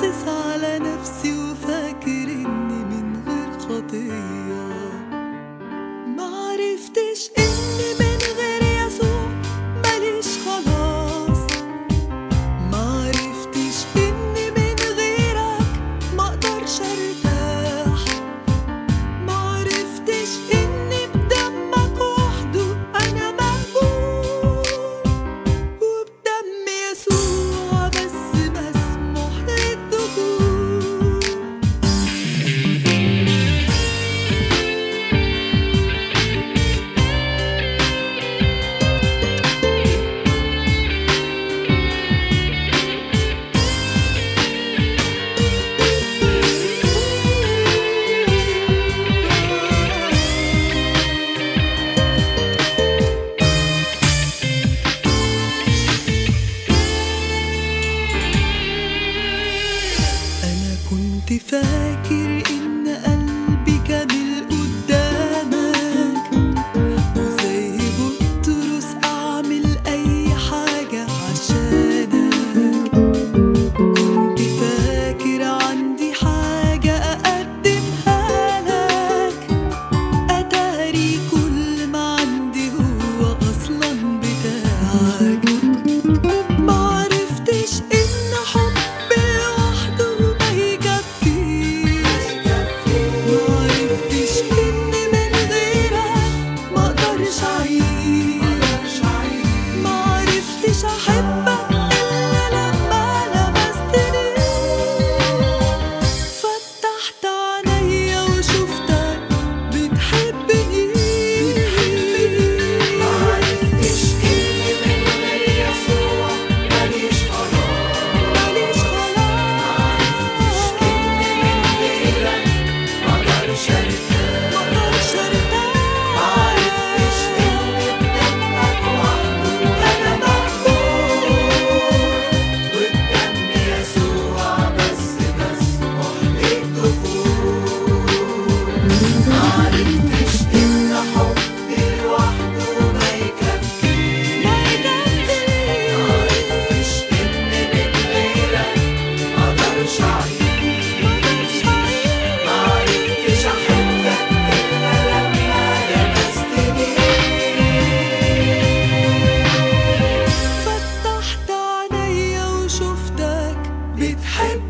باصص على نفسي وفاكر اني من غير خطية معرفتش اني من غير يسوع ماليش خلاص معرفتش اني من غيرك مقدرش ارتاح معرفتش اني بدمك وحده انا مقبول وبدم يسوع بس مسموح للدخول أنا كنت فاكر إن قلبي كامل قدامك وزي بطرس أعمل أي حاجة عشانك كنت فاكر عندي حاجة أقدمها لك أتاري كل ما عندي هو أصلا بتاعك معرفتش إن حبي لوحده ما يكفيش معرفتش إني من غيرك مقدرش أعيش معرفتش أحبك إلا لما لمستني فتحت عينيا وشفتك بتحبني معرفتش إني من غير يسوع ماليش خلاص ماليش خلاص إني من غيرك مقدرش أرتاح مقدرش أرتاح معرفتش إني بدمك وحده أنا مقبول وبدم يسوع بس مسموح للدخول معرفتش إن حبي لوحده ما يكفيش ما يكفيش معرفتش إني من غيرك مقدرش أعيش مقدرش أعيش معرفتش أحبك إلا لما لمستني فتحت عينيا وشفتك بتحبني